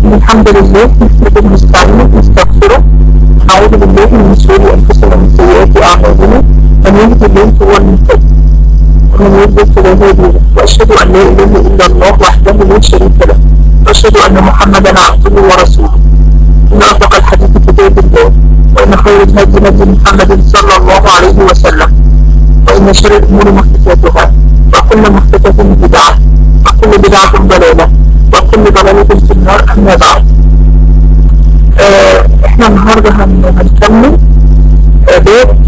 إن الحمد لله نحمده ونستعينه ونستغفره نعوذ بالله من شرور أنفسنا ومن سيئات أعمالنا من يهد الله فهو المهتد ومن يضلل فلا هادي له وأشهد أن لا إله إلا الله وحده لا شريك له وأشهد أن محمدا عبده ورسوله إن أصدق الحديث كتاب الله وإن خير الهدي هدي محمد صلى الله عليه وسلم وإن شر الأمور محدثاتها وكل محدثة بدعة وكل بدعة ضلالة وكل ضلالة في النار أما بعد آه احنا النهاردة هنكمل آه باب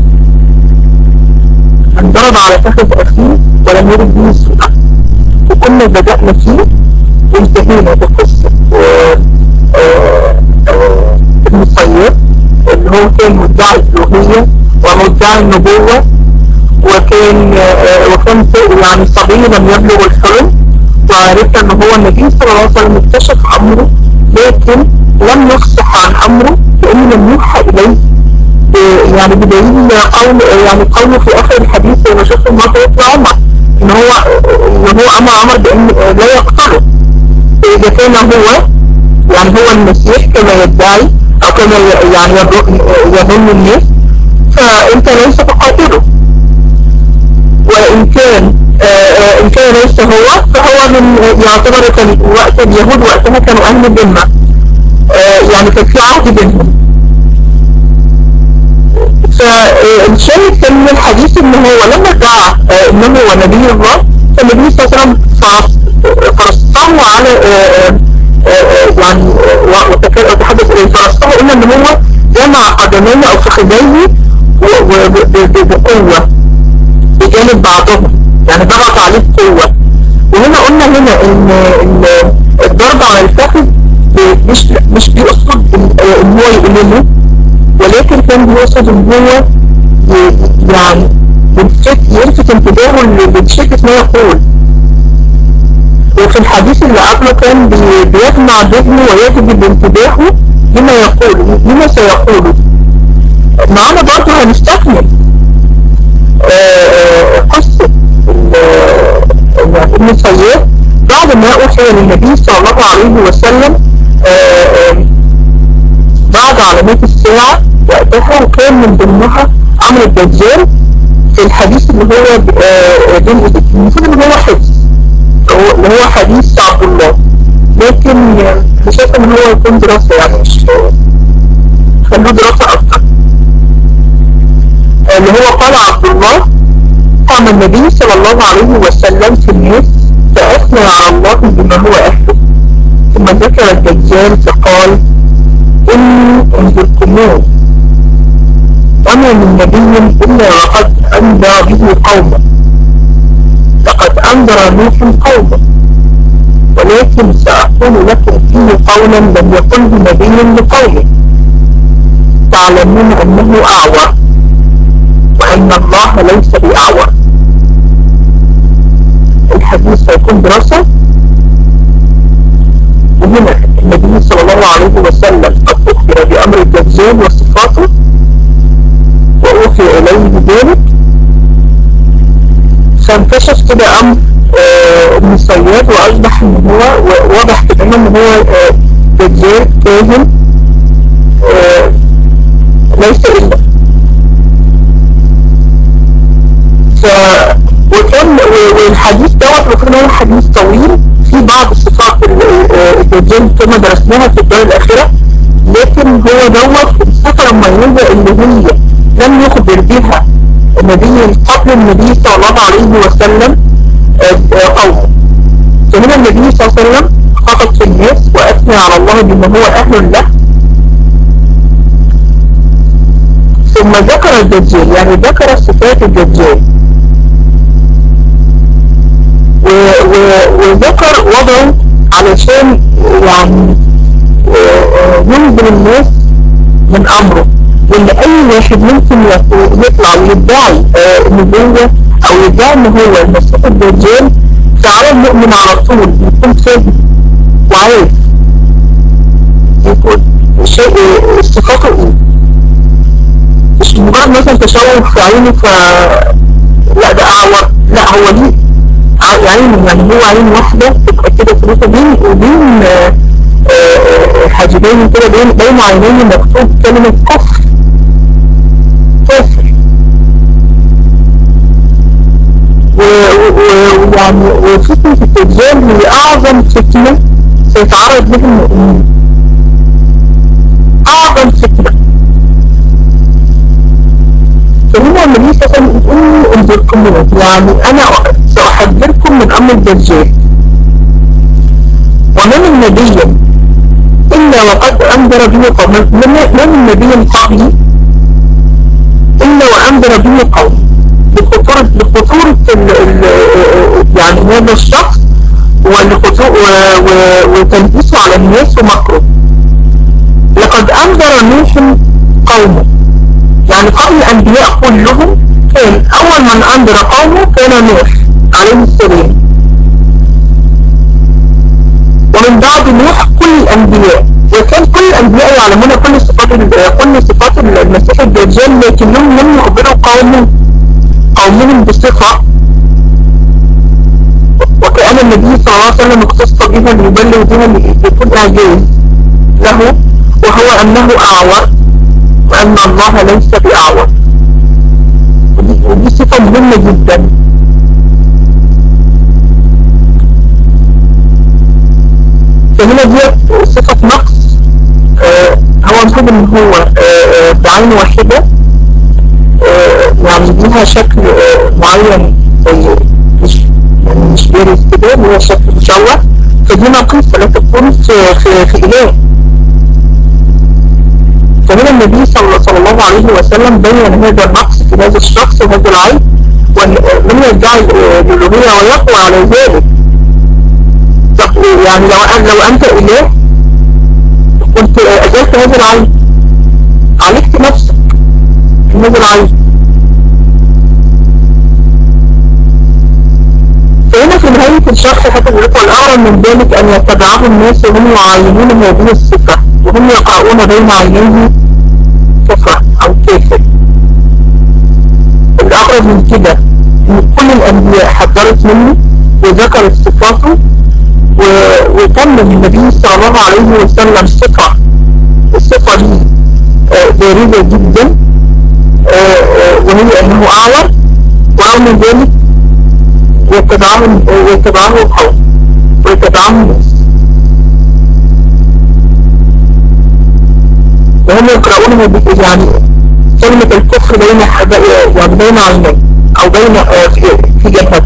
انضرب على فخذ أخيه ولم يرد به السوء وكنا بدأنا فيه وانتهينا بقصة ابن الصياد اللي هو كان مدعي الألوهية ومدعي النبوة وكان وكان يعني صبي لم يبلغ الحلم وعرفنا ان هو النبي صلى الله عليه وسلم اكتشف امره لكن لم يفصح عن امره لانه لم يوحى اليه يعني بدليل قول يعني قوله في اخر الحديث لما شفت ما يطلع عمر ان هو ان هو امر عمر بان لا يقتله اذا كان هو يعني هو المسيح كما يدعي او كما يعني يظن الناس فانت ليس تقاتله وإن كان آآ إن كان ليس هو فهو من يعتبر كان وقت اليهود وقتها كانوا أهل الذمة يعني كان في عهد بينهم فالشاهد كان من الحديث ان هو لما ادعى انه هو نبي الله فالنبي صلى الله عليه وسلم فرصه على يعني وتحدث اليه فرصه قلنا ان هو جمع قدميه او فخذيه بقوه بجانب بعضهم يعني ضغط عليه بقوة وهنا قلنا هنا ان الضرب على الفخذ مش مش بيقصد ان هو يقلله ولكن كان بيقصد ان هو يعني يلفت انتباهه لشيء ما يقول وفي الحديث اللي قبله كان بيجمع ذهنه ويجذب انتباهه لما يقول لما سيقوله معانا برضه هنستكمل قصة ابن الصياد بعد ما أوحي للنبي صلى الله عليه وسلم بعد علامات الساعة وقتها وكان من ضمنها عمرو الدجال في الحديث اللي هو بين المفروض ان هو حديث اللي هو حديث عبد الله لكن مش شايف ان هو يكون دراسة يعني مش خلوه دراسة اكتر اللي هو قال عبد الله قام النبي صلى الله عليه وسلم في الناس فأثنى على الله بما هو أهله ثم ذكر الدجال فقال إني أنذركموه وما من نبي إلا وقد أنذر به قومه لقد أنذر نوح قومه ولكن سأقول لكم فيه قولا لم يقله نبي لقومه تعلمون أنه أعور وأن الله ليس بأعور الحديث سيكون دراسة وهنا النبي صلى الله عليه وسلم قد أخبر بأمر الدجال وصفاته وأوحي إليه بذلك فانكشف كده أمر ابن الصياد وأصبح إن هو واضح كده إن هو دجال كاهن ليس إلا ف وكان والحديث دوت المفروض هو حديث طويل في بعض الصفات الدجال كما درسناها في الدار الأخيرة لكن هو دوت الصفة المميزة اللي هي لم يخبر بها النبي قبل النبي صلى الله عليه وسلم قومه فهنا النبي صلى الله عليه وسلم خطب في الناس وأثنى على الله بما هو أهل له ثم ذكر الدجال يعني ذكر صفات الدجال وذكر وضعه علشان يعني ينزل الناس من امره وان اي واحد ممكن يطلع ويدعي نبوة او يدعي ان هو المسيح الدجال فعلى المؤمن على طول يكون فاهم وعارف يكون شيء صفاته ايه مش مجرد مثلا تشوه في عينه ف لا ده اعور لا هو ليه عين يعني هو عين واحدة تبقى كده ثلاثة بين وبين باين كده بين بين عينيه مكتوب كلمة كفر كفر ويعني وفتنة الدجال هي أعظم فتنة سيتعرض لها المؤمنين أعظم فتنة فهنا النبي صلى الله عليه وسلم يقول انذركم منه يعني أنا سأحذركم من أمر الدجال ومن النبي إلا وقد أنذر به قوم من النبي قبلي إلا وأنذر به قوم لخطورة لخطورة يعني هذا الشخص وتلبيسه على الناس ومكره لقد أنذر نوح قومه يعني قبل الأنبياء كلهم كان أول من أنذر قومه كان نوح عليه السلام ومن بعد نوح كل الأنبياء وكان كل الأنبياء يعلمون كل صفات كل صفات المسيح الدجال لكنهم لم يخبروا قومه قومهم بصفة وكأن النبي صلى الله عليه وسلم اختص بها ليبلغ بها لكل إعجاز له وهو أنه أعور وأن الله ليس بأعور ودي صفة مهمة جدا فهنا دي صفة نقص آه هو المفروض ان هو آه بعين واحدة آه يعني ليها شكل معين زي مش يعني مش بارز كده ليها شكل مشوه فدي نقيصة لا تكون في, في, في إله فهنا النبي صلى, صلى الله عليه وسلم بين هذا النقص في هذا الشخص وهذا العيب ومن يدعي الألوهية ويقوى على ذلك طب يعني لو أن لو أنت إله كنت أزلت هذا العيب عالجت نفسك من هذا العيب فهنا في نهاية الشرح حتى يقول الأعظم من ذلك أن يتبعه الناس وهم يعاينون هذه الصفة وهم يقرؤون بين عينيه كفر أو كافر الأغرب من كده أن كل الأنبياء حذرت منه وذكرت صفاته وكمل النبي صلى الله عليه وسلم صفة الصفة دي بارزة جدا وهي أنه أعور ورغم ذلك يتبعه يتبعه القوم ويتبعه الناس وهم يقرؤونه يعني كلمة الكفر بين يعني بين عينيه أو بين في, في جبهته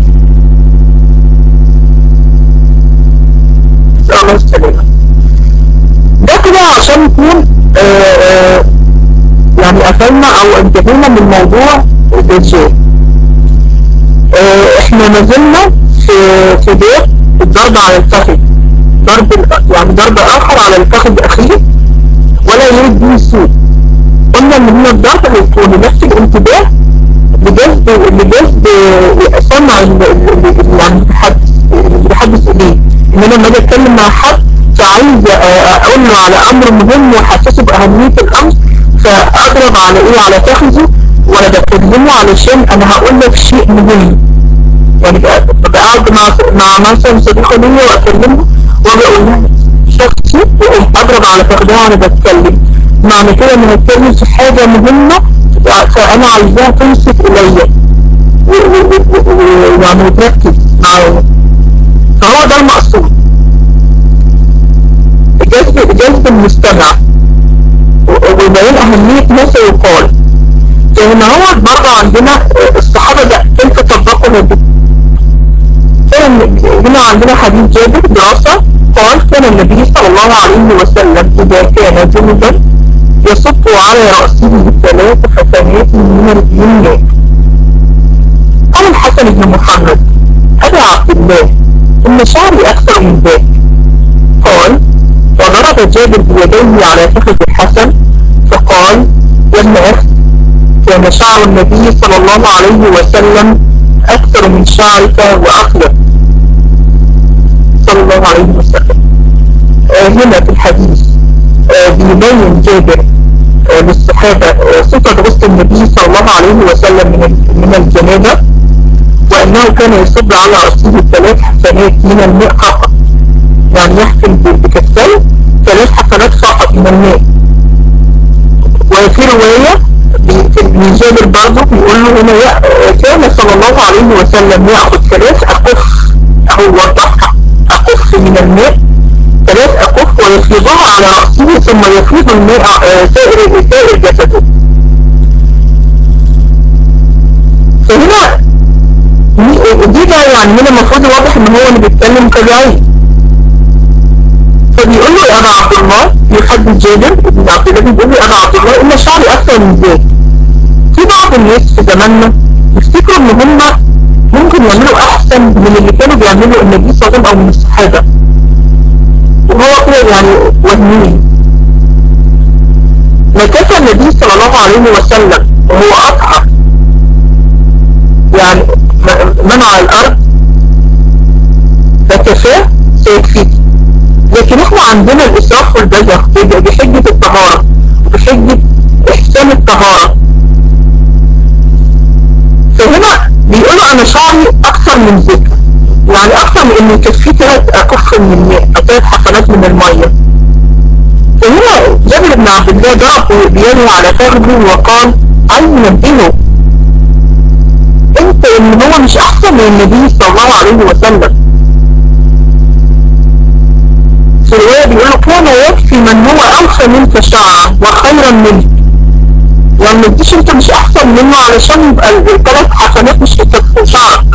الله السلامة ده كده عشان نكون يعني قفلنا او انتهينا من موضوع الدجال احنا ما زلنا في في بيت الضرب على الفخذ ضرب يعني ضرب اخر على الفخذ اخيه ولا يريد به السوء قلنا ان هنا الضرب هيكون نفس الانتباه لجذب لجذب سمع يعني المتحدث اللي بيحدث اليه ان انا لما اجي اتكلم مع حد فعايز اقول له على امر مهم واحسسه باهميه الامر فاضرب على ايه على فخذه وانا بكلمه علشان انا هقول لك شيء مهم يعني ببقى قاعد مع مع مثلا صديقه ليا واكلمه واجي اقول له شخصي واقوم اضرب على فخذها وانا بتكلم معنى كده ان هتكلم في حاجه مهمه فانا عايزاها تمسك اليا يعني وتركز معايا فهو ده المقصود جذب جذب المستمع وبيان أهمية ما سيقال فهنا هو برضه عندنا الصحابة ده كيف طبقوا هذا هنا عندنا حديث جابر دراسة قال كان النبي صلى الله عليه وسلم إذا كان جنبا يصب على رأسه ثلاث حسنات من اليمين قال الحسن بن محمد أبا عبد الله إن شعري أكثر من ذلك قال وضرب جابر بيديه على فخذ الحسن فقال يا ابن أخت كان شعر النبي صلى الله عليه وسلم أكثر من شعرك وأخلق صلى الله عليه وسلم آه هنا في الحديث آه بيبين جابر آه للصحابة صفة غسل النبي صلى الله عليه وسلم من من الجنابة وأنه كان يصب على رأسه ثلاث حسنات من الماء فقط يعني يحكم بكفين ثلاث حسنات فقط كان صلى الله عليه وسلم يأخذ ثلاث أكف أو وضعها أكف من الماء ثلاث أكف ويفيضها على رأسه ثم يفيض الماء سائر سائر جسده فهنا دي ده يعني هنا المفروض واضح ان هو اللي بيتكلم كجاي فبيقول له يا ابا عبد الله يحدث جابر بن عبد الله بيقول له يا ابا عبد الله ان شعري اكثر من ذلك في بعض الناس في زماننا يفتكروا ان هم ممكن يعملوا احسن من اللي كانوا بيعملوا النبي صلى الله عليه وسلم او من الصحابه وهو كده يعني وهمين مكث النبي صلى الله عليه وسلم وهو اطهر يعني منع الارض فكفاه سيكفيك لكن احنا عندنا الاسراف والبذخ بحجة الطهارة وبحجة احسان الطهارة فهنا بيقولوا انا شعري اكثر من ذكر يعني اكثر من انه يكفيه ثلاث اكف من الماء او ثلاث حفنات من المية فهنا جابر بن عبد الله ضرب بيده على فخذه وقال اين ابنه انت ان هو مش احسن من النبي صلى الله عليه وسلم في الرواية بيقول له كان يكفي من هو اوفى منك شعرا وخيرا منك يعني ما تديش انت مش احسن منه علشان يبقى الثلاث حسنات مش هتكفي شعرك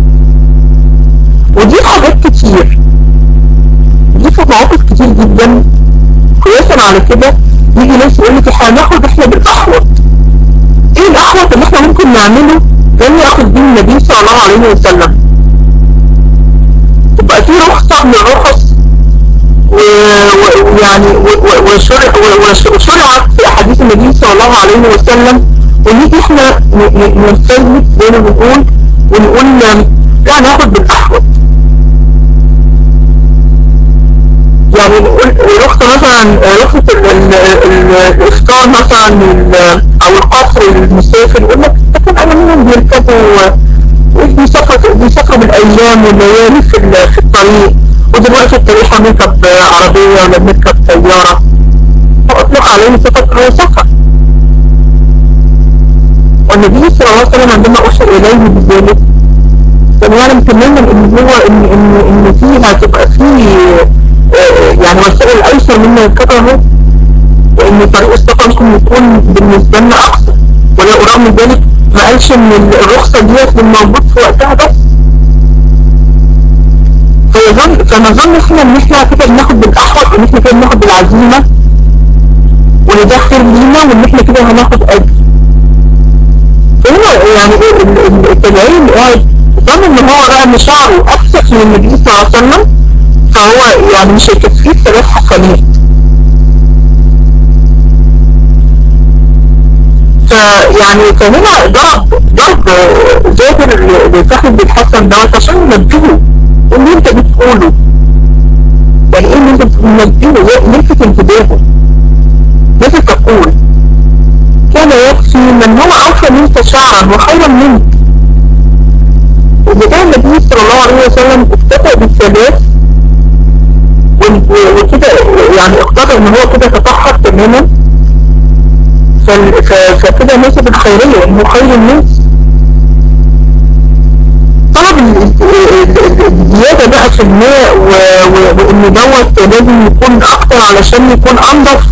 ودي حاجات كتير دي في مواقف كتير جدا قياسا على كده يجي ناس يقول لك احنا هناخد احنا بالاحوط ايه الاحوط اللي احنا ممكن نعمله لن ياخد بيه النبي صلى الله عليه وسلم تبقى في رخصة من الرخص ويعني وشرعت في احاديث النبي صلى الله عليه وسلم ونيجي احنا نستثبت زي ما بنقول ونقول لا ناخد بالاحوط يعني نقول رخصة مثلا رخصة الافطار مثلا او القصر المسافر يقول لك لكن انا منهم بيركبوا بيسافروا بيسافروا بالايام والليالي في في الطريق ودلوقتي الطريق هنركب عربية ولا بنركب سيارة فاطلق عليه صفة هو سفر والنبي صلى الله عليه وسلم عندما اشر اليه بذلك كان يعلم تماما ان هو ان ان ان فيها تبقى فيه يعني وسائل ايسر مما يركبه وان طريق السفر ممكن يكون بالنسبة لنا اقصر ولا رغم ذلك ما قالش ان الرخصة ديت موجود في وقتها بس فيظن فنظن احنا ان احنا كده بناخد بالاحوط وان احنا كده بناخد بالعزيمة وان ده خير لينا وان احنا كده هناخد اجر فهنا يعني التابعين اللي قاعد ظن ان هو رأى ان شعره اكثر من النبي صلى الله عليه وسلم فهو يعني مش هيكفيه ثلاث حسنات فيعني فهنا ضرب ضرب جابر لصاحب الحسن دوت عشان ينبهه اللي انت بتقوله يعني ايه اللي انت بتنبهه لفت انتباهه لفت تقول كان يكفي من هو اوفى منك شعرا وخيرا منك إذا كان النبي صلى الله عليه وسلم اكتفى بالثلاث وكده يعني اقتضى ان هو كده تطهر تماما فكده نسب الخيرية انه خير الناس طلب الزيادة بقى في الماء وان دوت لازم يكون اكتر علشان يكون انضف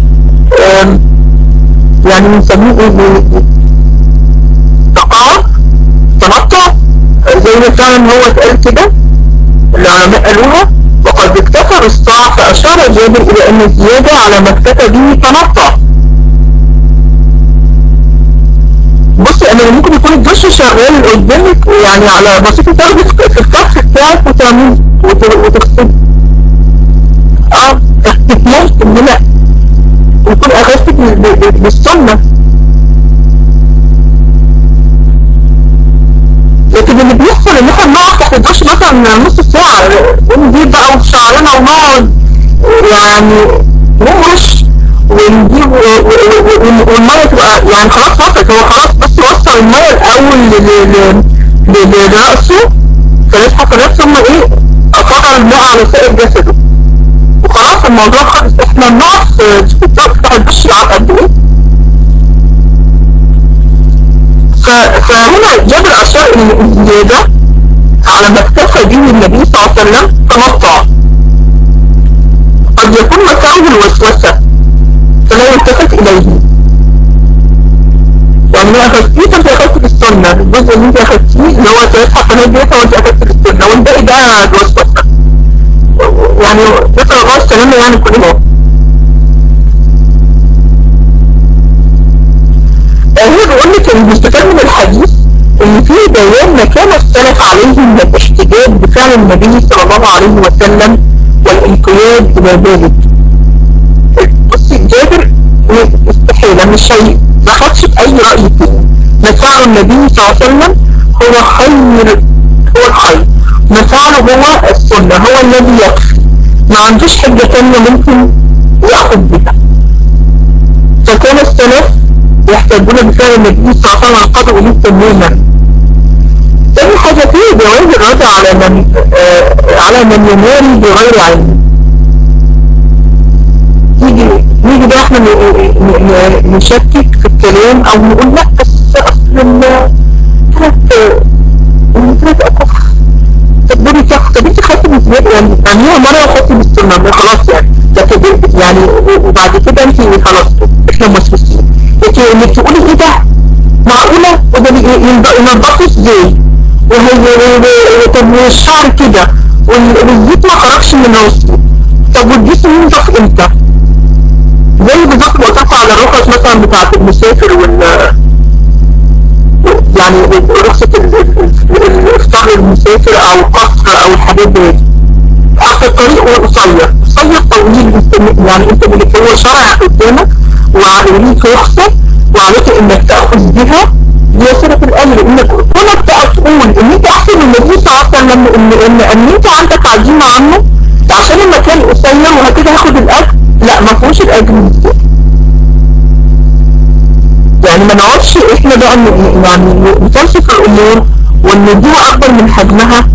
يعني بنسميه ايه تقاعد تنطع زي ما فعلا هو اتقال كده العلماء قالوها وقد اكتفى بالصاع فاشار جابر الى ان الزيادة على ما اكتفى به تنطع بصي انا ممكن يكون الدش شغال قدامك يعني على بسيطة تاخدي في الكف بتاعك وتعملي وتغسلي اه ممكن لا يكون اخذتك بالسنة لكن اللي بيحصل ان احنا بنقعد تحت الدش مثلا نص ساعة ونجيب بقى في شعرنا ونقعد يعني نمرش ونجيب والمية تبقى يعني خلاص وصلت هو خلاص بس وصل المية الأول لرأسه ثلاث حفلات ثم ايه قطع الماء على سائر جسده وخلاص الموضوع خلص احنا بنقف شوف الدرس بتاع الدش على قد ايه فهنا جابر أشار إن الزيادة على ما اكتفى به النبي صلى الله عليه وسلم تمطع قد يكون مساره الوسوسة فلا يلتفت إليه يعني ما أخذتيه فأنت أخذت بالسنة الجزء اللي أنت أخذتيه اللي هو ثلاث حسنات ديت وأنت أخذت بالسنة والباقي ده الوسوسة يعني نسأل الله السلامة يعني كل يوم هو بيقول لك المستفاد من الحديث ان في بيان ما كان السلف عليه من الاحتجاج بفعل النبي صلى الله عليه وسلم والانقياد الى ذلك بص جابر استحيلة مش شيء ما خدش بأي رأي فيه ما فعل النبي صلى الله عليه وسلم هو خير هو الخير ما فعله هو السنة هو الذي يكفي ما عندوش حاجة تانية ممكن يأخذ بها فكان السلف يحتاجون بفعل النبي صلى الله عليه وسلم القدر إليه تماما تاني حاجة فيه جواز الرد على من آه على من يماري بغير علم نيجي نيجي بقى احنا نشكك في الكلام او نقول لا بس اصل ثلاث ثلاث اكف تقدري تاخد طب انت خدتي بالزيادة يعني يعني مرة خدتي بالسنة خلاص يعني لكن يعني وبعد كده انت خلاص احنا مسلمين لكن انك تقولي ايه ده معقولة وده ينضفوا ازاي وهي طب والشعر كده والزيت ما خرجش من راسي طب والجسم ينضف امتى زي بالظبط ما تقع على الرخص مثلا بتاعت المسافر وال يعني رخصة الافطار للمسافر او القصر او الحاجات دي اخر الطريق هو قصير قصير طويل يعني انت اللي هو شرع قدامك وعليك رخصة وعليك انك تأخذ بها يسرة الامر انك كونك بقى تقول ان انت احسن من النبي صلى الله عليه وسلم ان ان ان انت عندك عزيمة عنه عشان المكان قصير وهكذا هاخد الاجر لا ما فيهوش الاجر يعني ما نقعدش احنا بقى يعني نفلسف الامور ونديها اكبر من حجمها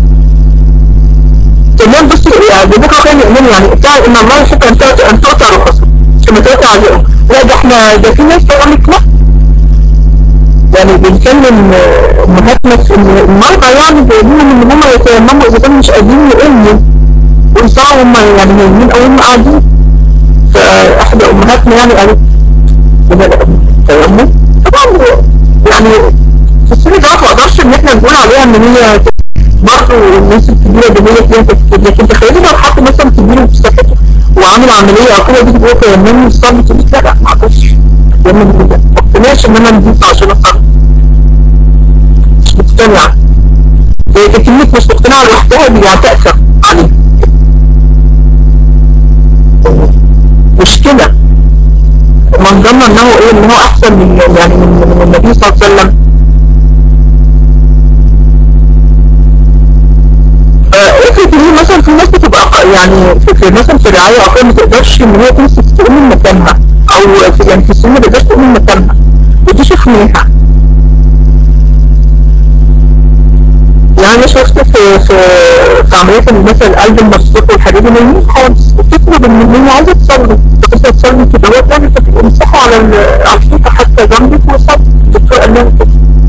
كمان بص يعني بكره كان يؤمن يعني بتاع ان الله يحب ان تؤتى ان تؤتى رخصه كما تؤتى عليهم لا ده احنا ده في ناس تقول لك لا يعني بنتكلم امهاتنا في المرضى يعني جايبين ان هم يتيمموا اذا كانوا مش قادرين يقوموا ويصاعوا هم يعني نايمين او هم قاعدين فاحدى امهاتنا يعني قالت التيمم طبعا يعني في السن ده ما اقدرش ان احنا نقول عليها ان هي برضه الناس الكبيره دي هي فيها تفكير لكن تخيلي لو حد مثلا كبير وسكت وعامل عمليه او كده دي تقول تيمم الصلاه تقول لا لا ما اقدرش اتيمم كده ما اقتنعش ان انا نزيد عشان اصلي مش مقتنعه هي كلمه مش مقتنعه لوحدها دي هتاثر عليها مشكله من ظن انه ايه ان هو احسن من يعني من, من النبي صلى الله عليه وسلم افرض ان مثلا في ناس بتبقى يعني في, في مثلا في رعايه او ما تقدرش ان هي تمسك تقوم من مكانها او في يعني في السن ما تقدرش تقوم من مكانها ودي شفناها يعني انا شفت في في في عمليات مثلا القلب المفتوح والحاجات دي نايمين خالص وتطلب ان هي عايزه تصلي فتبدا تصلي كده هو تعمل تمسحوا على على الحيطه حتى جنبك وصلي الدكتور قال لها كده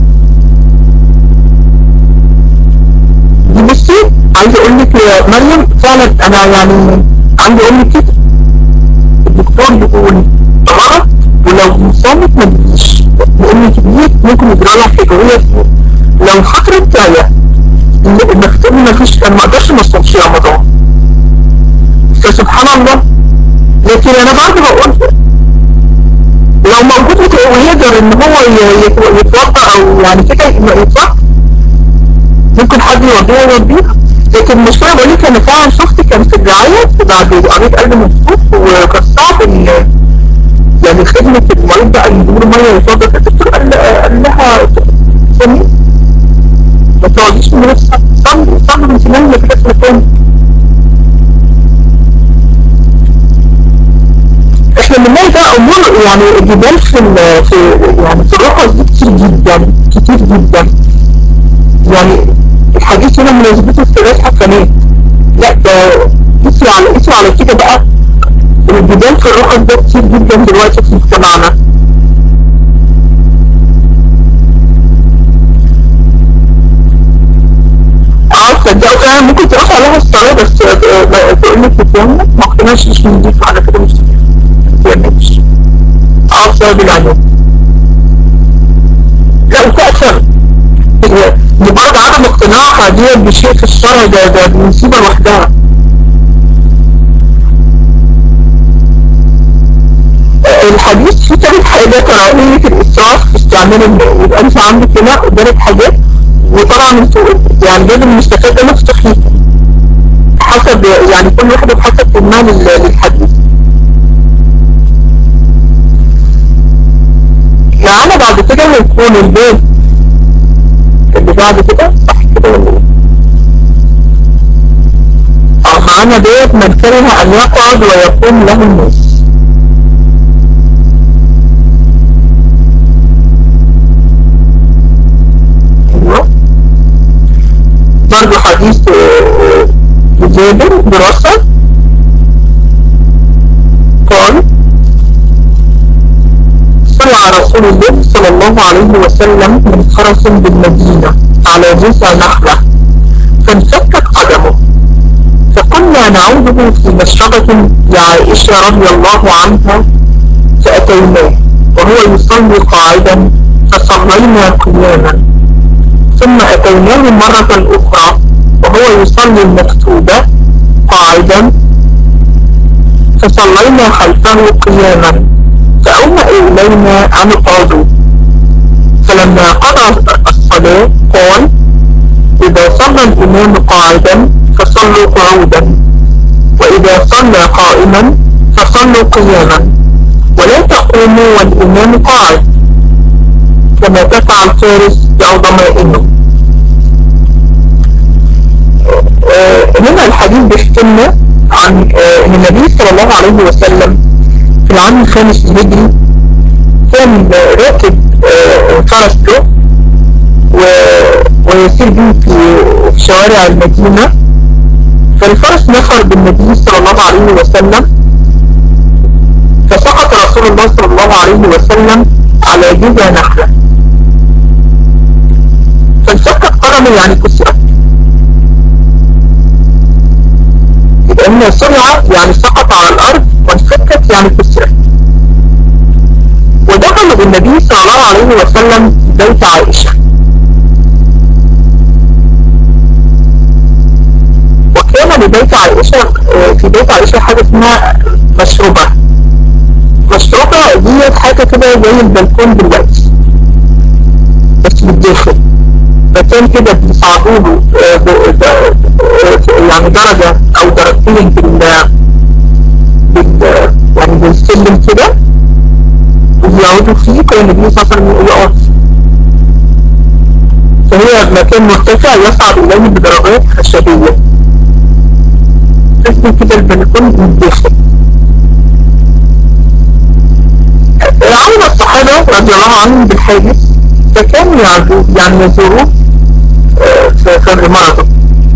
دي بصي عايزه اقول لك يا مريم فعلا انا يعني عندي اقول لك كده الدكتور بيقول غلط ولو صامت ما تجيش لان كبير ممكن يجرى لها حاجه وهي لو الفتره الجايه المكتوب ما فيش انا ما اقدرش ما اصومش رمضان فسبحان الله لكن انا برضه بقول لو موجود ويقدر ان هو يتوضا او يعني كده يتوضا ممكن حد يوديه يوديها لكن المشكله بقول لك انا فعلا شفت كان في الرعايه بعد قريت قلب مفتوح وكان صعب ان يعني خدمه المريض بقى اللي بيقولوا ميه يتوضا فالدكتور قال قال لها سمي ما تقعديش من غير صلي صلي من سنين اللي في مكان احنا بنلاقي بقى امور يعني جبال في في يعني في الرقص دي كتير جدا كتير جدا يعني الحديث هنا مناسبته الثلاث حسنات لا ده قيسوا على قيسوا على كده بقى الجدال في الرقص ده كتير جدا دلوقتي في مجتمعنا تصدقوا فعلا ممكن تقف عليها الصلاة بس تقول لك تتيمم ما اقتنعش مش نضيف على كده مش تتيممش اه بسبب العنوان لا وتأثر مجرد عدم اقتناعها دي بشيء في الشرع ده ده مصيبة لوحدها الحديث فيه ثلاث حاجات كراهية الإسراف في استعمال الماء يبقى أنت عندك هنا قدامك حاجات وطبعا انتوا يعني لازم نستفاد ده مفتوحين حسب يعني كل واحدة بحسب فهمها للحديث معانا بعد كده هيكون الباب اللي بعد كده صح كده ولا ايه؟ اه معانا باب من كره ان يقعد ويقوم له الناس برضه حديث جابر دراسة قال صلى رسول الله صلى الله عليه وسلم من فرس بالمدينة على جزء نخلة فانفكت قدمه فكنا نعوده في مشربة لعائشة رضي الله عنها فأتيناه وهو يصلي قاعدا فصلينا قياما ثم أتيناه مرة أخرى وهو يصلي المكتوبة قاعدا فصلينا خلفه قياما فأومأ إلينا أن اقعدوا فلما قضى الصلاة قال إذا صلى الإمام قاعدا فصلوا قعودا وإذا صلى قائما فصلوا قياما ولا تقوموا والإمام قاعد كما تفعل فارس أو ضمائنه هنا الحديث بيحكي لنا عن ان النبي صلى الله عليه وسلم في العام الخامس الهجري كان راكب فرس له ويسير به في شوارع المدينة فالفرس نفر بالنبي صلى الله عليه وسلم فسقط رسول الله صلى الله عليه وسلم على جذع نخلة فانفكت قدمه يعني كسرت يبقى هنا سرعة يعني سقط على الأرض وانفكت يعني كسرت ودخل بالنبي صلى الله عليه وسلم بيت عائشة وكان لبيت عائشة في بيت عائشة حاجة اسمها مشروبة مشروبة دي حاجة كده زي البلكون دلوقتي بس بالداخل فكان كده بيصعدوا له يعني درجة او درجتين بال بال يعني بالسلم كده ويقعدوا فيه كان النبي صلى الله عليه وسلم يقعد فهي مكان مرتفع يصعد اليه بدرجات خشبية تسمي كده البلكون من الداخل عمل الصحابة رضي الله عنهم بالحادث فكانوا يعني يزوروه في المرض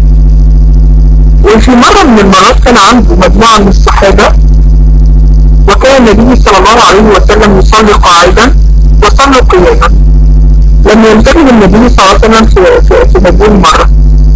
وفي مرة من المرات كان عنده مجموعة من الصحابة وكان النبي صلى الله عليه وسلم يصلي قاعدا وصلوا قياما لم ينتبه النبي صلى الله عليه وسلم في, في, في مجموع مرة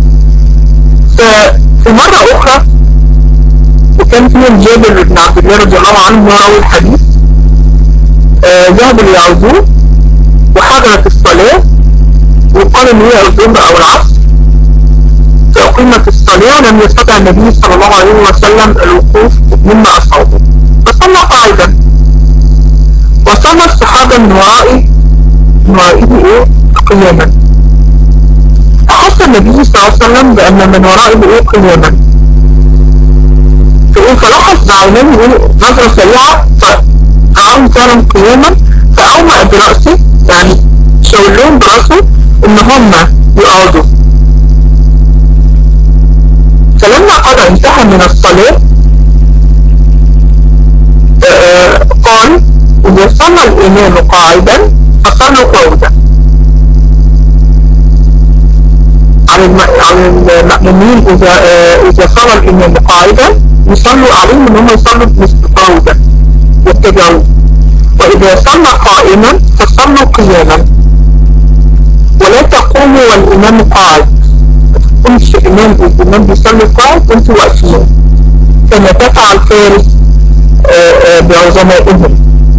ففي مرة أخرى وكان فيهم جابر بن عبد الله رضي الله عنه راوي الحديث آه ذهبوا ليعوزوه وحضرت الصلاة وقال ان هي الظهر او العصر فأقيمت الصلاة ولم يستطع النبي صلى الله عليه وسلم الوقوف مما أصابه فصلى قاعدا وصلى الصحابة من ورائه من ورائه ايه قياما أحس النبي صلى الله عليه وسلم بأن من ورائه ايه قياما فإيه فلاحظ بعينيه ايه نظرة سريعة فرعاهم فعلا قياما فأومأ برأسه يعني شاور لهم برأسه إن هم يقعدوا فلما قضى انتهى من الصلاة قال إذا صلى الإمام قاعدا فصلوا قعودا على المأمومين إذا إذا صلى الإمام قاعدا يصلوا عليهم إن هم يصلوا قعودا يتبعوه وإذا صلى قائما فصلوا قياما ولا تقوموا والإمام قاعد ما تقومش الإمام الإمام بيصلي قاعد وانتوا واقفين كما تفعل فارس بعظمائهم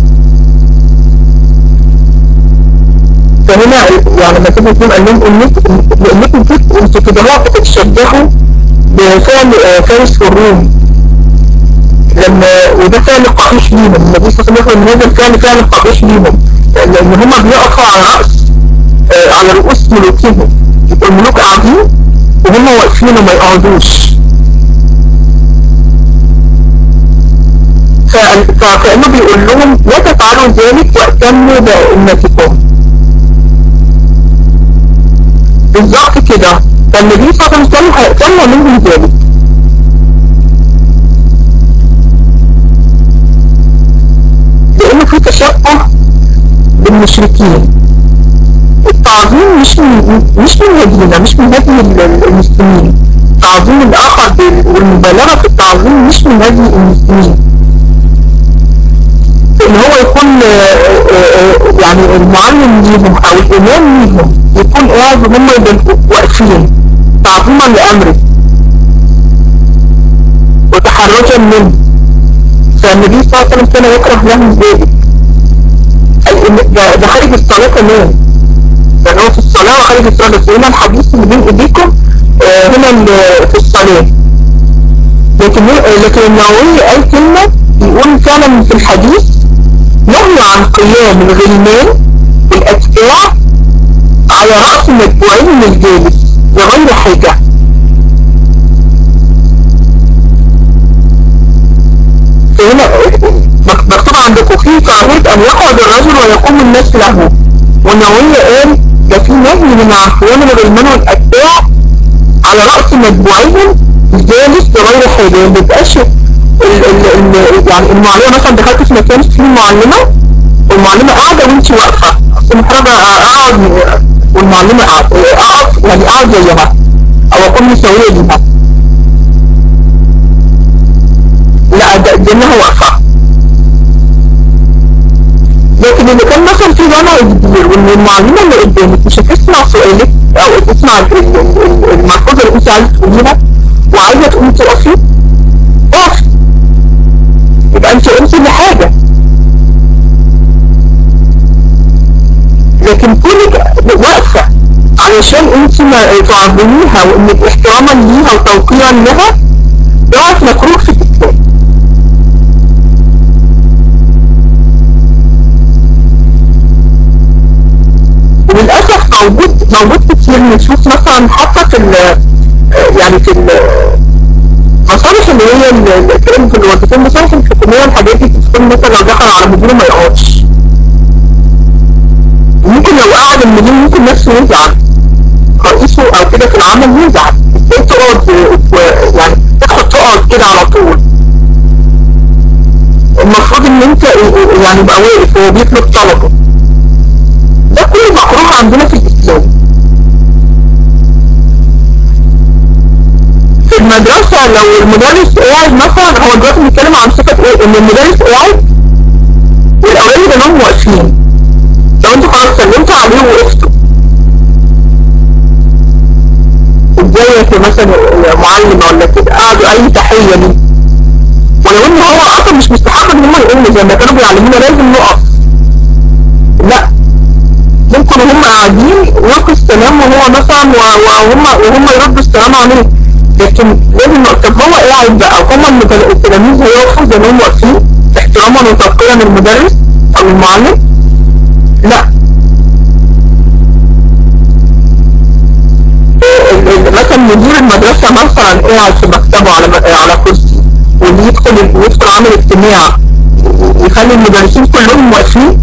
فهنا يعني لما تيجي تقول قال لهم انكم لانكم انتوا كده هو بتتشبهوا بفعل فارس والروم لما وده فعل قبيح ليهم النبي صلى الله عليه وسلم هذا الفعل فعل قبيح ليهم لان هم بيقفوا على راس على رؤوس ملوكهم يبقى الملوك قاعدين وهم واقفين وما يقعدوش فكأنه بيقول لهم لا تفعلوا ذلك وأتموا بأمتكم بالظبط كده فالنبي صلى الله عليه وسلم هيأتم منهم ذلك لأنه في تشبه بالمشركين التعظيم مش من مش من هدينا مش من هدي المسلمين تعظيم الآخر والمبالغة في التعظيم مش من هدي المسلمين ان هو يكون يعني المعلم ليهم او الامام ليهم يكون قاعد وهم يبقوا واقفين تعظيما لامره وتحرجا منه فالنبي صلى الله عليه وسلم كان يكره لهم ذلك ده خارج الصلاة كمان يعني هو في الصلاة وخارج الصلاة بس هنا الحديث اللي بين ايديكم هنا في الصلاة لكن لكن النووي قال كلمة بيقول فعلا في الحديث نهي عن قيام الغلمان والأتباع على رأس متبوعين من الجالس بغير حاجة فهنا مكتوب عندكم في كراهية أن يقعد الرجل ويقوم الناس له والنووية قال ده في نهي من عفوان الغلمان والأتباع على رأس متبوعين الجالس بغير حاجة ما يبقاش يعني المعلمة مثلا دخلت في مكان فيه معلمة والمعلمة قاعدة وانت واقفة المحرجة اقعد والمعلمة قاعد اقف يعني اقعد زيها او اكون مسوية ليها لا ده انها واقفة لكن اللي كان مثلا في جامعة كبير وان المعلمة اللي قدامك مش هتسمع سؤالك او تسمع الملحوظة اللي انت عايزة تقوليها وعايزة تقومي تقفي اقفي يبقى انت قمتي لحاجة لكن كونك واقفة علشان انت ما تعظميها وانك احتراما ليها وتوقيرا لها دوت مكروه في الاسلام وللأسف موجود موجود كتير نشوف مثلا حتى في يعني في المصالح اللي هي الكلام في الوظيفين المصالح الحكومية والحاجات دي بتكون مثلا لو دخل على مديره ما يقعدش ممكن لو قعد المدير ممكن نفسه يزعل رئيسه او كده في العمل يزعل ازاي تقعد يعني تاخد تقعد كده على طول المفروض ان انت يعني يبقى واقف وهو بيطلب طلبه ده كله مكروه عندنا في الاسلام في المدرسة لو المدرس قاعد مثلا هو دلوقتي بنتكلم عن صفة ايه ان المدرس قاعد والاولاد كانوا واقفين لو انتوا خلاص سلمتوا عليه ووقفتوا ازيك مثلا معلم ولا كده قعدوا اي تحية ليه ولو ان هو اصلا مش مستحب ان هم يقوموا زي ما كانوا بيعلمونا لازم نقف لا ممكن هم قاعدين يلقوا السلام وهو مثلا وهم وهم يردوا السلام عليه لكن لازم طب هو قاعد بقى هم التلاميذ هيقفوا زي ما هم واقفين احتراما وتوقيرا للمدرس او المعلم لا مثلا مدير المدرسة مثلا قاعد في مكتبه على على كرسي واللي يدخل يدخل عامل اجتماع يخلي المدرسين كلهم واقفين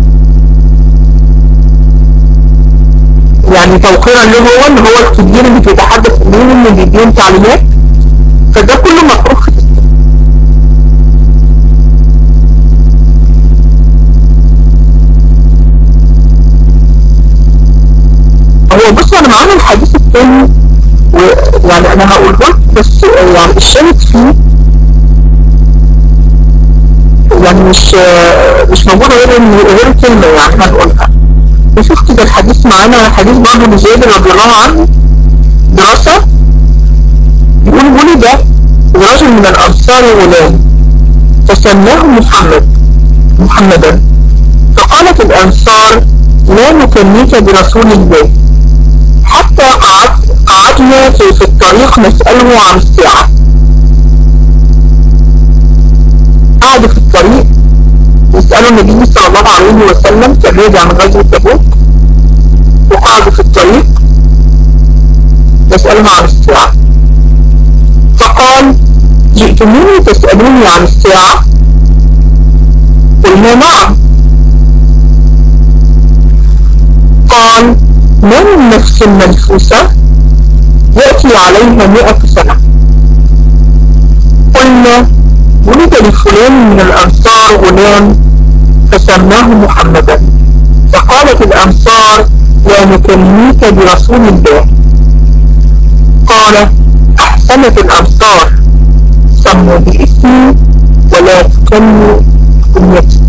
يعني توقيرا له هو ان هو الكبير اللي بيتحدث بينهم اللي بيديهم تعليمات فده كله مكروه في الاسلام هو بص انا معانا الحديث الثاني ويعني انا هقوله لك بس يعني الشاهد فيه يعني مش مش موجودة غير غير كلمة يعني هنقولها وشفت ده الحديث معانا حديث برضه لزيد رضي الله عنه دراسة بيقول ولد رجل من الأنصار غلام فسماه محمد محمدا فقالت الأنصار لا نكنيك برسول الله حتى قعد قعدنا في, في الطريق نسأله عن الساعة قعدوا في الطريق يسألوا النبي صلى الله عليه وسلم كان راجع من غزوة تبوك وقعدوا في الطريق يسألها عن الساعة فقال جئتموني تسألوني عن الساعة قلنا نعم قال ما من نفس منفوسة يأتي عليها مئة سنة قلنا ولد لفلان من الأنصار غلام فسماه محمدا فقالت الأنصار لا نكلميك برسول الله قال أحسنت الأنصار سموا باسمي ولا تكلموا كنيتي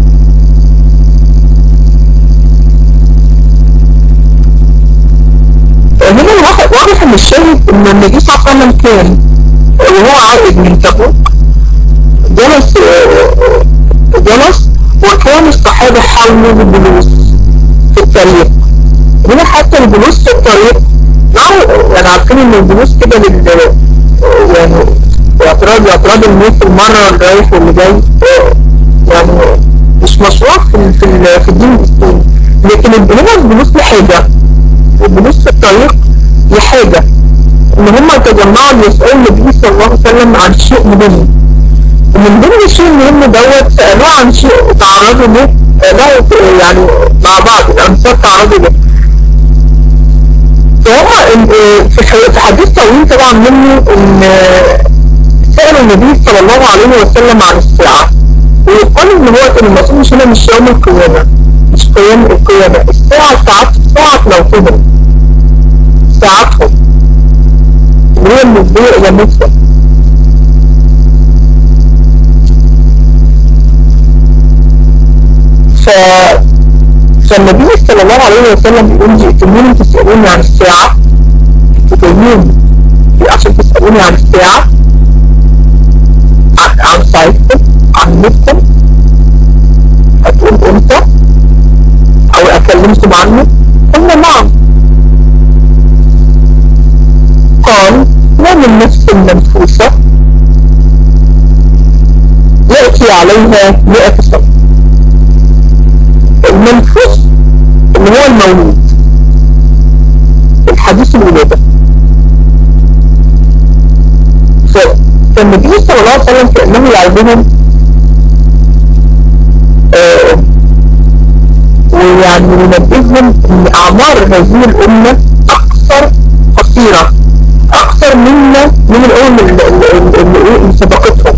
هنا واضح ان الشاهد ان النبي صلى الله عليه وسلم كان وهو عائد من تبوك جلس جلس وكان الصحابة حاولوا بالجلوس في الطريق هنا حتى الجلوس في الطريق يعني عارفين ان الجلوس كده لل يعني اعتراض اعتراض الموت المرة الرايح واللي جاي يعني مش مشروع في في في الدين الاسلامي لكن هنا الجلوس لحاجة الجلوس في الطريق لحاجة ان هم تجمعوا ليسألوا النبي صلى الله عليه وسلم عن شيء مهم ومن ضمن الشيء المهم دوت سألوه عن شيء تعرضوا له لا يعني مع بعض الأنصار تعرضوا له فهم في حديث طويل طبعا منه ان سألوا النبي صلى الله عليه وسلم عن الساعة ويقال ان هو كان المقصود مش هنا مش يوم القيامة مش قيام القيامة الساعة ساعات ساعة موتهم ساعتهم اللي هي المسبوع إلى مدة ف... فالنبي صلى الله عليه وسلم بيقول جئتموني تسألوني عن الساعة تجيبوني عشان تسألوني عن الساعة عن, عن ساعتكم عن موتكم هتقول امتى او اكلمكم عنه قلنا نعم قال ما من نفس منفوسة يأتي عليها مئة سنة المنفوس اللي هو المولود الحديث الولادة فالنبي صلى الله عليه وسلم كأنه يعلمهم آه ويعني ينبههم ان اعمار هذه الامة اكثر قصيرة اكثر منا من الامم اللي سبقتهم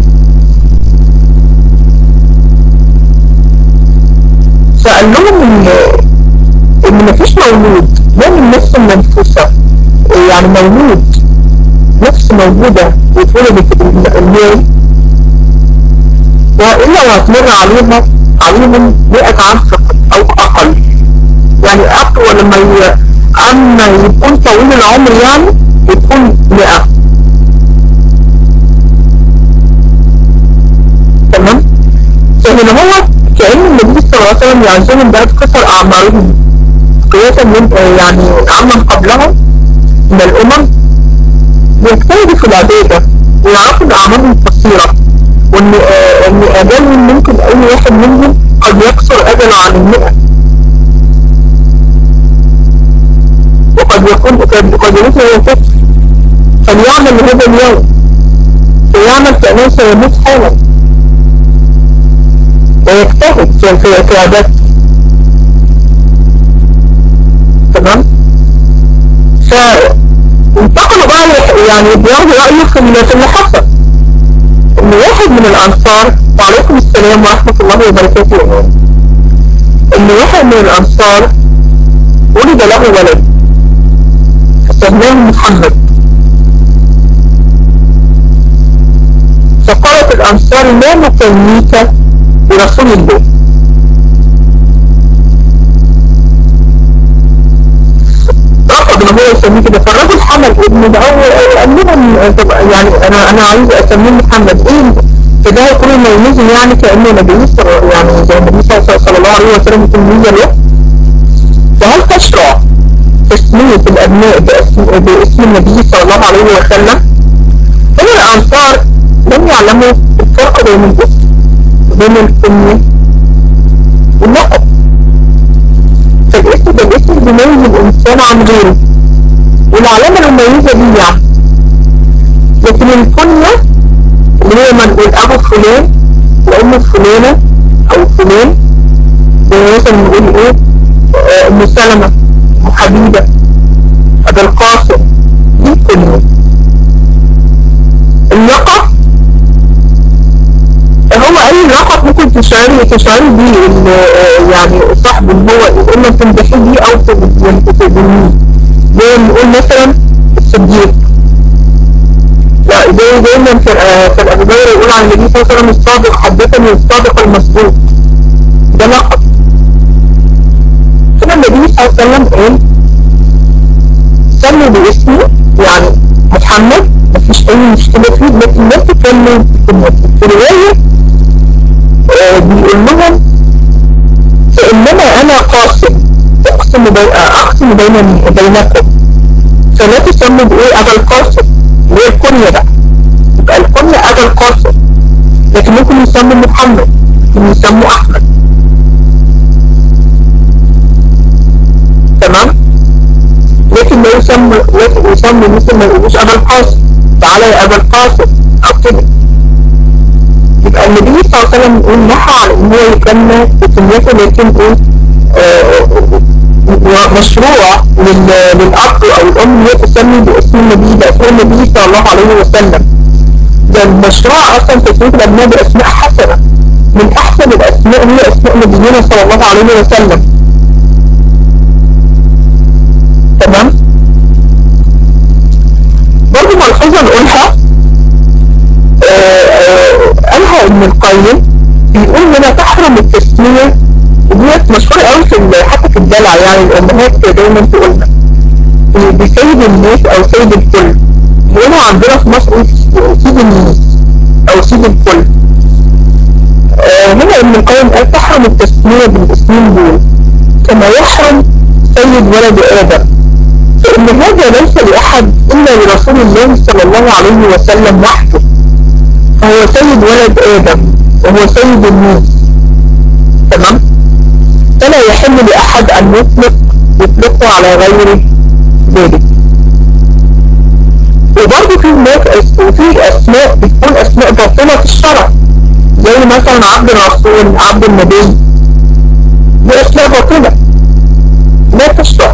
فقال لهم ان ان مفيش مولود لا من نفس منفوسة يعني مولود نفس موجودة واتولدت المال وإلا وهتمر عليها عليهم 100 عام فقط أو أقل يعني أقوى لما ي... أما يكون طويل العمر يعني يكون 100 تمام فهنا هو كأن النبي صلى الله عليه وسلم يعزمهم بقى تكسر أعمارهم قياسا من يعني عمن قبلهم من الأمم بيجتهدوا في العبادة ويعرفوا ان اعمالهم قصيرة وان آه ان اجلهم ممكن اي واحد منهم قد يقصر اجله عن المئة وقد يكون قد قد يموت وهو طفل فليعمل لهذا اليوم فيعمل كأنه سيموت حالا ويجتهد في في في عبادته تمام ف انتقلوا بقى يعني بياخدوا رأيه في اللي حصل ان واحد من الانصار وعليكم السلام ورحمة الله وبركاته ان واحد من الانصار ولد له ولد فسماه محمد فقالت الانصار لا نكنيك برسول الله رفض بعد ما هو يسميه كده فالراجل حمل ابنه ده هو قال لهم طب يعني انا انا عايز اسميه محمد ايه فده هيكون الميميز يعني كانه نبي يعني زي النبي صلى الله عليه وسلم يكون ميزه له فهل تشرع تسمية الأبناء باسم, باسم النبي صلى الله عليه وسلم هنا الأنصار لم يعلموا الفرق بين الاسم وبين الكنية واللقب فالاسم ده الاسم بيميز الإنسان عن غيره والعلامة المميزة دي يعني لكن الكنية اللي هي ما نقول أبو فلان وأم فلانة أو فلان زي مثلا نقول إيه أم سلمة حبيبة أبا القاسم دي كله اللقب هو أي لقب ممكن تشعري تشعري بيه يعني صاحب اللي هو إما تمدحيه بيه أو تدنيه زي نقول مثلا الصديق لا زي دايما في في الأبو هريرة يقول عن النبي صلى الله عليه وسلم الصادق حدثني الصادق المصدوق ده لقب كده النبي صلى الله عليه وسلم قال سموا باسمه يعني محمد مفيش اي مشكلة فيه لكن لا تكلم في رواية آه بيقول لهم فإنما أنا قاسم أقسم بي... أقسم بين بينكم فلا تسموا بإيه أبا القاسم اللي هي الكنية بقى يبقى الكنية أبا القاسم لكن ممكن يسموا محمد ممكن يسموا أحمد تمام لكن لا يسمى يسمى مثل ما يقولوش أبا القاسم تعالى يا أبا القاسم أو كده يبقى النبي صلى الله عليه وسلم يقول نحى على إن هو يكمل بكميته لكن إيه مشروع للأب أو الأم هي تسمي باسم النبي باسم النبي صلى الله عليه وسلم ده المشروع أصلا تسمية الأبناء بأسماء حسنة من أحسن الأسماء هي أسماء نبينا صلى الله عليه وسلم تمام برضه ملحوظة نقولها قالها ابن القيم بيقول هنا تحرم التسمية وديت مشهورة قوي في حتى في الدلع يعني الأمهات دايما تقولنا بسيد الناس أو سيد الكل بيقولوا عندنا في مصر سيد الناس أو سيد الكل آه هنا ابن القيم قال تحرم التسمية بالاسمين دول كما يحرم سيد ولد آدم فإن هذا ليس لأحد إلا لرسول الله صلى الله عليه وسلم وحده فهو سيد ولد آدم وهو سيد الناس تمام فلا يحل لأحد أن يطلق يطلقه على غير ذلك وبرضه في هناك في أسماء بتكون أسماء باطلة في الشرع زي مثلا عبد الرسول عبد النبي دي أسماء باطلة لا تشرع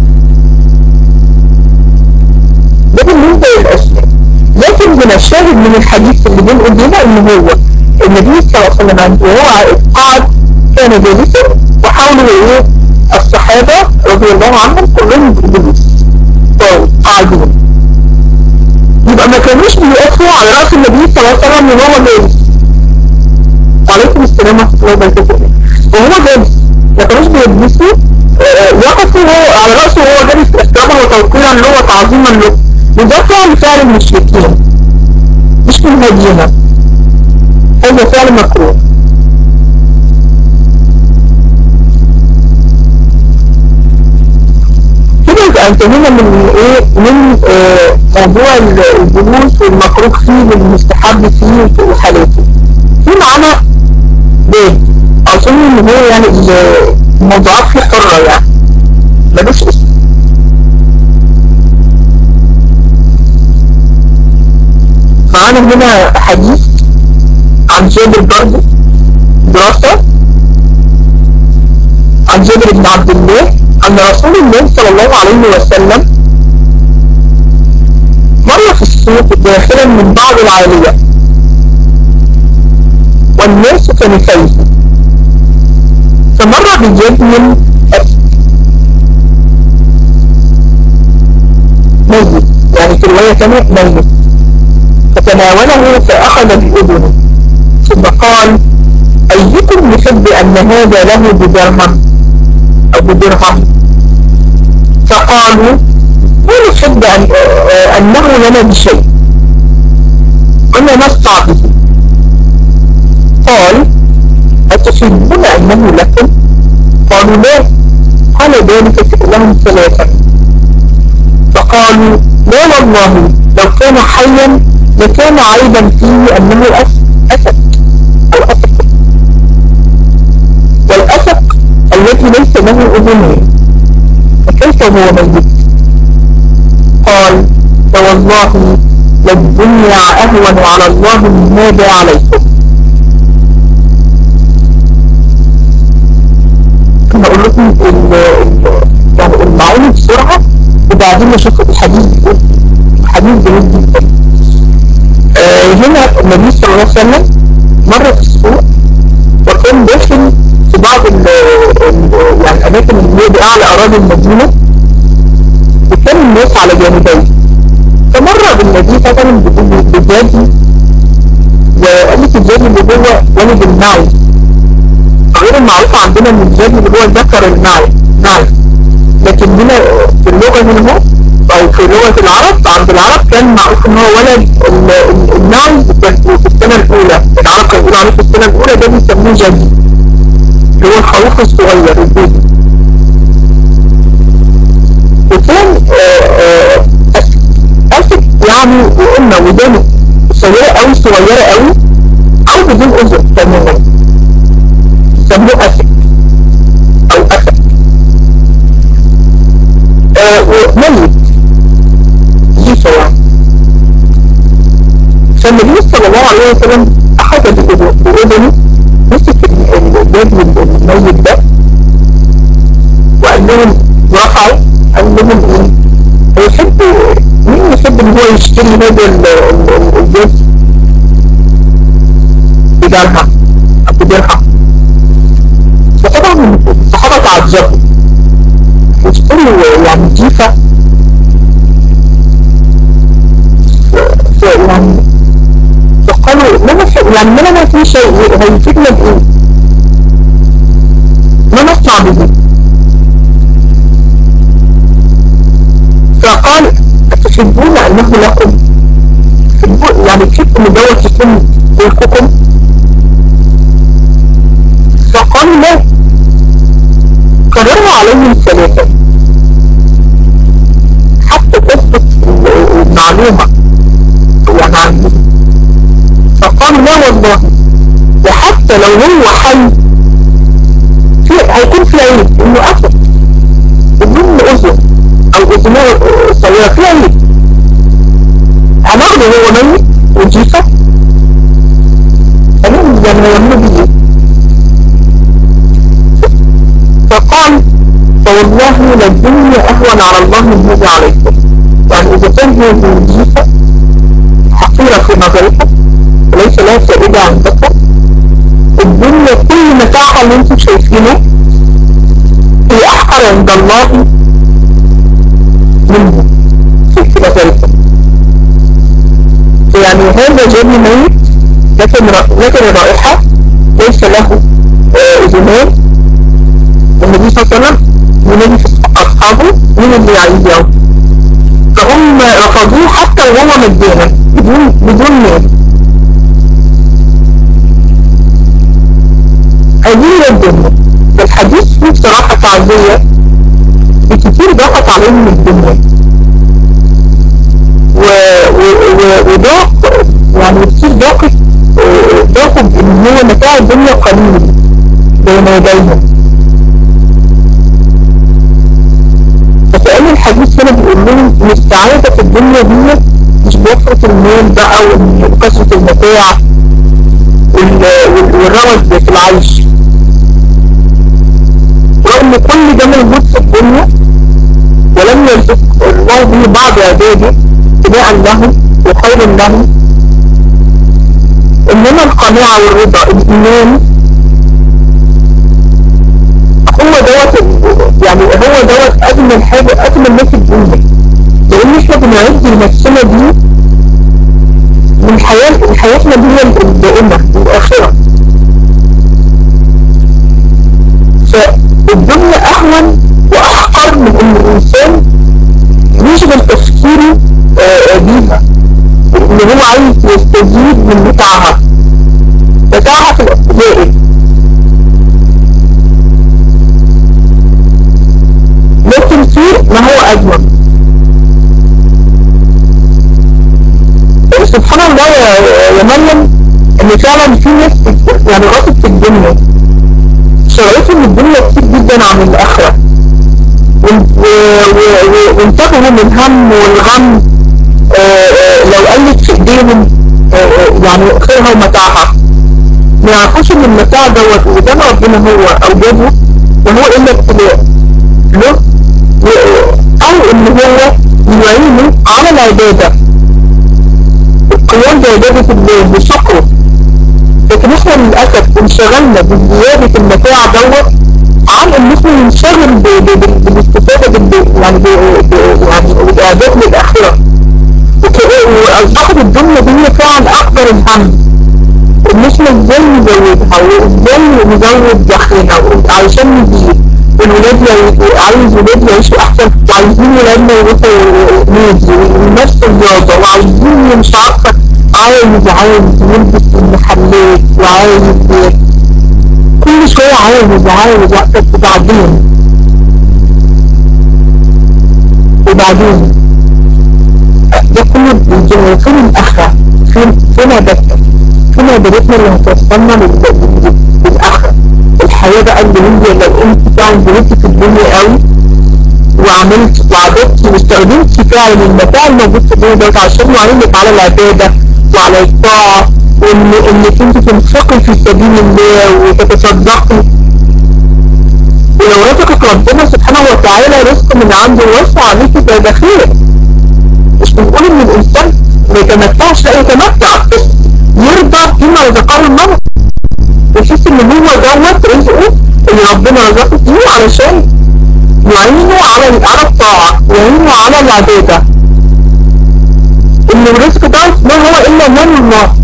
ده بالنسبة للأسماء لكن من الشاهد من الحديث اللي بنقول لنا ان هو النبي صلى الله عليه وسلم وهو قاعد كان جالسا وحوله ايه الصحابة رضي الله عنهم كلهم جلوس قاعدين يبقى ما كانوش بيقفوا على رأس النبي صلى الله عليه وسلم وهو جالس وعليكم السلام ورحمة الله وبركاته وهو جالس ما كانوش بيجلسوا يقفوا هو على رأسه وهو جالس احتراما وتوقيرا له وتعظيما له وده فعل فعل المشركين مش من هدينا هذا فعل مكروه كده يبقى انتهينا من ايه من آه موضوع الجلوس والمكروه فيه والمستحب فيه وحالاته في معانا باب اظن ان هو يعني الموضوعات فيه حرة يعني ملوش اسم معانا هنا حديث عن جابر برضه دراسة عن جابر بن عبد الله أن رسول الله صلى الله عليه وسلم مر في السوق داخلا من بعض العالية والناس كنفيه فمر بجبل أسد ميت يعني في الرواية كانت ميت فتناوله فأخذ بأذنه ثم قال أيكم يحب أن هذا له بدرهم أو بدرهم فقالوا يحب أن أنه لنا بشيء قلنا نصنع به قال أتحبون أنه لكم قالوا لا قال ذلك لهم ثلاثة فقالوا لا والله لو كان حيا لكان عيبا فيه أنه أسد أو أسد والأسد الذي ليس له أذنين فكيف هو ميت قال فوالله للدنيا أهون على الله من هذا عليكم كما أقول لكم يعني المعونة بسرعة وبعدين نشوف الحديث الحديث جميل جدا آه هنا النبي صلى الله عليه وسلم مر في السوق وكان داخل في بعض ال يعني الأماكن اللي هي بأعلى أراضي المدينة وكان الناس على جانبين فمر بالنبي مثلا بجادي وقالت الجادي اللي جوه ولد المعي غير المعروف عندنا ان الجادي اللي هو ذكر المعي معي لكن هنا في اللغة هنا او في لغة العرب عند العرب كان معروف ان هو ولد المعي في السنة الاولى العرب كانوا يقولوا عليه في السنة الاولى ده بيسموه جدي اللي هو الخروف الصغير البيبي وكان أسف يعني وقلنا ودانه قصيرة قوي صغيرة قوي او بدون اذن تماما يسموه أسف او أسف وميت جيفة يعني فالنبي صلى الله عليه وسلم أخذ بأذنه مسك الجدي الميت ده وقال لهم رفعوا قال لهم ايه يحب مين يحب ان هو يشتري هذا الجدي بدرهم بدرهم فطبعا الصحابة تعجبوا يشتروا يعني جيفة يعني فقالوا ما نفع يعني ما لنا في شيء هيفيدنا بايه ما نصنع به فقال تحبون انه لكم يعني تحبوا ان دوت يكون ملككم فقالوا لا كرروا عليهم ثلاثة حتى تثبت المعلومة يعني عندهم فقالوا لا والله وحتى لو هو حي في هيكون في عيب انه اسد بدون اذن او اذنه صغيرة في عيب هناخده هو ميت وجيفة هنعمل يعني هيعملوا بيه فقال فوالله للدنيا اهون على الله من هذا عليكم يعني اذا كان هذه الجيفة حقيرة في نظركم وليس لها فائدة عندكم الدنيا كل متاعها اللي انتم شايفينه هي احقر عند الله منه في نظركم يعني هذا جبل ميت لكن لكن الرائحة ليس له اذنان النبي صلى الله عليه وسلم ينادي في اصحابه مين اللي يعيده فهم رفضوه حتى وهو مجانا بدون بدون مال هذه الدنيا الحديث فيه بصراحة تعزية بكتير ضغط عليهم الدنيا و و وضاق يعني كتير ضاقت ضاقوا بان هو متاع الدنيا قليل بين يديهم فكأن الحديث هنا بيقول لهم ان السعادة في الدنيا دي مش بوفرة المال بقى وكثرة المتاع والروج في العيش رغم كل ده موجود في الدنيا ولم يرزق الله به بعض عباده اتباعا لهم وخير لهم انما القناعة والرضا الايمان هو دوت يعني هو دوت اجمل حاجة اجمل ما في الدنيا لان احنا بنعد لنفسنا دي من حياة حياتنا دي الدائمة الاخرة فالدنيا اهون واحقر من ان الانسان يشغل تفكير بتاعها بتاعها في الابتدائي لكن في ما هو أجمل سبحان الله يا, يا مريم ان فعلا في ناس يعني غاصت في الدنيا شغلتهم الدنيا كتير جدا عن الآخرة وانتبهوا من الهم والغم لو قلت في ايديهم يعني خيرها ومتاعها ما يعرفوش ان المتاع دوت وده ربنا هو اوجده وهو الا ابتلاء له او ان هو يعينه على العبادة القيام بعبادة الله بشكره لكن احنا للأسف انشغلنا بزيادة المتاع دوت عن ان احنا ننشغل بالاستفادة يعني يعني والاعداد للآخرة واصبحت الدنيا دي فعلا اكبر الهم ان احنا ازاي نزودها وازاي نزود دخلنا علشان نزيد الولاد عايز ولاد يعيشوا احسن وعايزين ولادنا يروحوا نادي ونفس الرياضة وعايزين مش عارفة عايز عايز يلبس المحلات وعايز كل شوية عايز عايز وقتك وبعدين وبعدين ده كله بيجي فين الآخرة فين فين عبادتك فين عبادتنا اللي هتوصلنا للآخرة الحياة بقى اللي هي لو انت فعلا جريتي في الدنيا قوي وعملت وعبدتي واستخدمت فعلا المتاع الموجود في الدنيا دوت عشان يعينك على العبادة وعلى الطاعة وان انك انت تنفقي في سبيل الله وتتصدقي ولو رزقك ربنا سبحانه وتعالى رزق من عنده واسع عليك ده ده خير مش بنقول ان الانسان ما يتمتعش لا يتمتع بس يرضى بما رزقه الله ويحس ان هو دوت رزقه اللي ربنا رزقه فيه علشان يعينه على على الطاعة ويعينه على العبادة ان الرزق ده ما هو الا من الله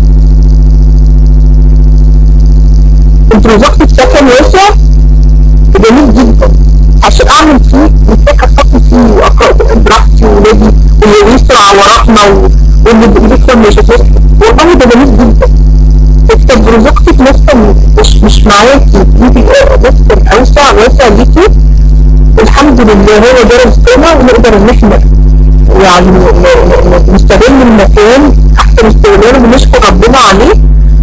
انت رزقت في سكن واسع جميل جدا عشان اعمل فيه محتاج احط فيه واقرا قران براحتي وولادي واللي يسرع وراحنا واللي بيكسب مش هتسرع والله ده جميل جدا انت رزقتك مثلا مش مش معاكي انت مثلا اوسع واسع ليكي الحمد لله هو ده رزقنا ونقدر ان احنا يعني نستغل المكان احسن استغلال ونشكر ربنا عليه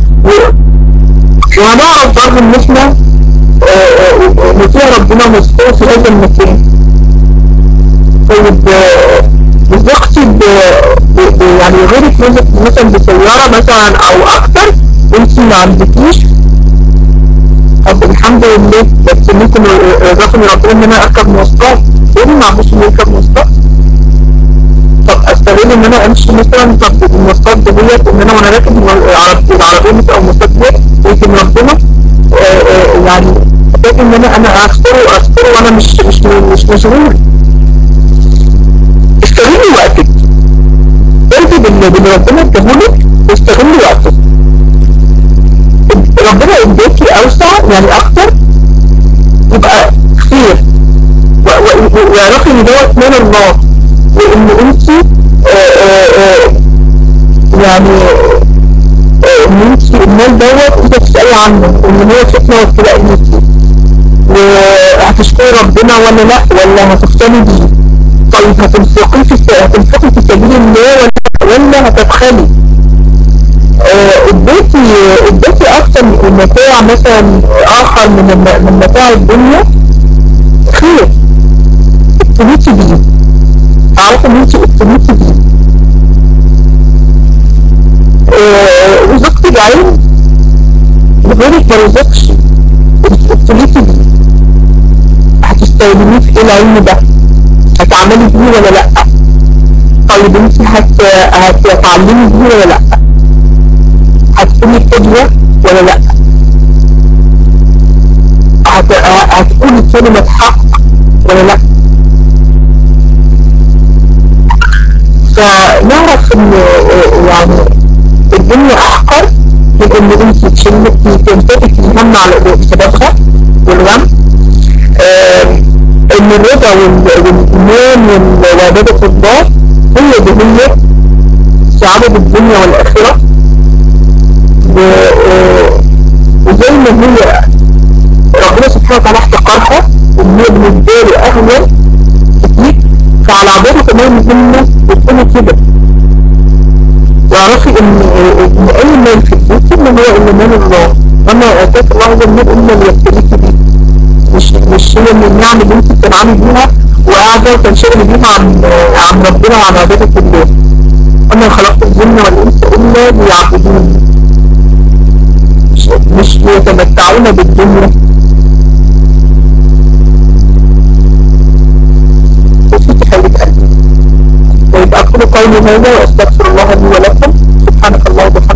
وهنعرف برضه ان احنا نطيع ربنا ونذكره في هذا المكان طيب رزقتي يعني غيرك رزق مثلا بسيارة مثلا او اكتر وانت ما عندكيش طب الحمد لله بس ممكن رزقني ربنا ان انا اركب مواصلات ليه ما عندوش انه يركب مواصلات طب استغل ان انا امشي مثلا طب المواصلات ديت ان انا وانا راكب العربيه او المواصلات ديت يمكن ربنا يعني فاكر ان انا انا اذكره اذكره وانا مش مش مش مشغول استغلي وقتك ارضي باللي ربنا اداهولك واستغلي وقتك ربنا اداكي اوسع يعني اكتر يبقى خير واعرفي ان دوت من الله وان انت يعني ان انت المال دوت انت تسألي عنه وان هو فتنة وابتلاء ليكي وهتشكري ربنا ولا لا ولا هتفتني بيه طيب هتنفقي في هتنفقي في سبيل الله ولا ولا هتبخلي اديتي اديتي اكتر من متاع مثلا اخر من من متاع الدنيا خير ابتليتي بيه اعرف ان انت ابتليتي بيه رزقتي بعين غيرك ما رزقش ابتليتي بيه هتستخدميه في ايه العلم ده هتعملي بيه ولا لا طيب انت هت هتتعلمي بيه ولا لا هتكوني قدوة ولا لا هت... هتقولي كلمة حق ولا لا فنعرف ان يعني الدنيا احقر من ان انت تشلك تنتبك الهم على بسببها والغم ان الرضا والايمان وعبادة الله هي دي هي سعادة الدنيا والاخرة وزي ما هي ربنا سبحانه وتعالى احتقرها وان هي بالنسبه له اهون كتير فعلى عباده كمان مهمه تكوني كده واعرفي ان ان اي مال في البيت ان هو الا مال الله وما اتاك الله هو المال الا ليبتليك به مش مش هي من النعم اللي انت بتنعمي بيها وقاعده وتنشغلي بيها عن عن ربنا وعن عباده الله وما خلقت الجن والانس الا ليعبدون مش مش ليتمتعون بالدنيا وفيك حبيب قلبي طيب اقول قولي هذا واستغفر الله لي ولكم سبحانك الله وبحمدك